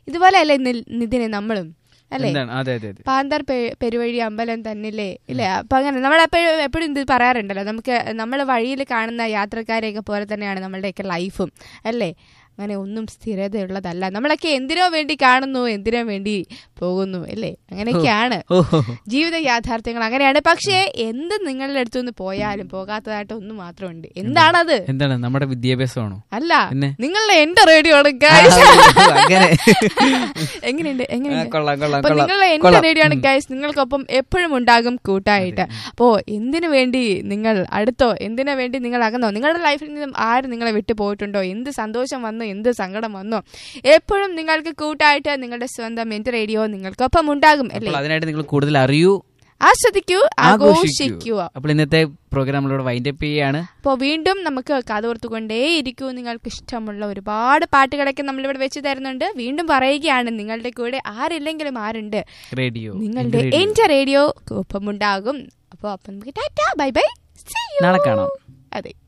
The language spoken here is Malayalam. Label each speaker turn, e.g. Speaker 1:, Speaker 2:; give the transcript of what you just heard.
Speaker 1: ഇതുപോലെ അല്ലേ നിൽ- നിതിനെ നമ്മളും അല്ലേ
Speaker 2: എന്താണ് അതെ അതെ അതെ
Speaker 1: പാന്തർ പെ- പെരുവഴി അമ്പലം തന്നില്ലേ ഇല്ലേ അപ്പൊ അങ്ങനെ നമ്മൾ എപ്പോഴും എപ്പോഴും ഇത് പറയാറുണ്ടല്ലോ നമുക്ക് നമ്മൾ വഴിയിൽ കാണുന്ന യാത്രക്കാരെയൊക്കെ പോലെ തന്നെയാണ് നമ്മളുടെയൊക്കെ ലൈഫും അല്ലേ അങ്ങനെ ഒന്നും സ്ഥിരതയുള്ളതല്ല നമ്മളൊക്കെ എന്തിനോ വേണ്ടി കാണുന്നു എന്തിനോ വേണ്ടി പോകുന്നു അല്ലേ അങ്ങനെയൊക്കെയാണ്
Speaker 2: ഓ ഹോ, ഹോ.
Speaker 1: ജീവിത യാഥാർത്ഥ്യങ്ങൾ അങ്ങനെയാണ് പക്ഷേ എന്ത് നിങ്ങളുടെ അടുത്തു നിന്ന് പോയാലും പോകാത്തതായിട്ട് ഒന്ന് മാത്രമുണ്ട് എന്താണത്
Speaker 2: എന്താണ് നമ്മുടെ വിദ്യാഭ്യാസമാണോ
Speaker 1: അല്ല
Speaker 2: പിന്നെ?
Speaker 1: നിങ്ങളുടെ എന്റെ റേഡിയോ ആണ്
Speaker 2: ആ,
Speaker 1: ഗൈസ്
Speaker 2: അങ്ങനെ
Speaker 1: എങ്ങനെയുണ്ട്
Speaker 2: ആ,
Speaker 1: എങ്ങനെയുണ്ട്
Speaker 2: കൊള്ളാം കൊള്ളാം
Speaker 1: അപ്പൊ
Speaker 2: കൊള്ളാം
Speaker 1: നിങ്ങളുടെ എന്റെ
Speaker 2: കൊള്ളാം.
Speaker 1: റേഡിയോ ആണ് ഗൈസ് നിങ്ങൾക്കൊപ്പം എപ്പോഴും ഉണ്ടാകും കൂട്ടായിട്ട് അപ്പോ എന്തിനു വേണ്ടി നിങ്ങൾ അടുത്തോ എന്തിനു വേണ്ടി നിങ്ങൾ അകന്നോ നിങ്ങളുടെ ലൈഫിൽ നിന്നും ആര് നിങ്ങളെ വിട്ടു പോയിട്ടുണ്ടോ എന്ത് സന്തോഷം വന്നു എന്ത് സങ്കടം വന്നോ എപ്പോഴും നിങ്ങൾക്ക് കൂട്ടായിട്ട് നിങ്ങളുടെ സ്വന്തം എന്റെ റേഡിയോ നിങ്ങൾക്കൊപ്പം ഉണ്ടാകും അല്ലേ
Speaker 2: അപ്പോൾ അതിനായിട്ട് നിങ്ങൾ കൂടുതൽ അറിയൂ
Speaker 1: ആസ്വദിക്കൂ ആഘോഷിക്കൂ
Speaker 2: അപ്പോൾ ഇന്നത്തെ പ്രോഗ്രാം നമ്മളിവിടെ വൈൻഡ് അപ്പ് ചെയ്യാണ്
Speaker 1: അപ്പോൾ വീണ്ടും നമുക്ക് കാതോർത്തുകൊണ്ടേ ഇരിക്കൂ നിങ്ങൾക്ക് ഇഷ്ടമുള്ള ഒരുപാട് പാട്ടുകളൊക്കെ നമ്മളിവിടെ വെച്ച് തരുന്നുണ്ട് വീണ്ടും പറയുകയാണ് നിങ്ങളുടെ കൂടെ ആരില്ലെങ്കിലും ആരുണ്ട്
Speaker 2: റേഡിയോ
Speaker 1: നിങ്ങളുടെ എന്റെ റേഡിയോ ഒപ്പമുണ്ടാകും അപ്പോൾ അപ്പം നമുക്ക് ടാറ്റ ബൈ ബൈ
Speaker 2: നാളെ കാണാം
Speaker 1: അതെ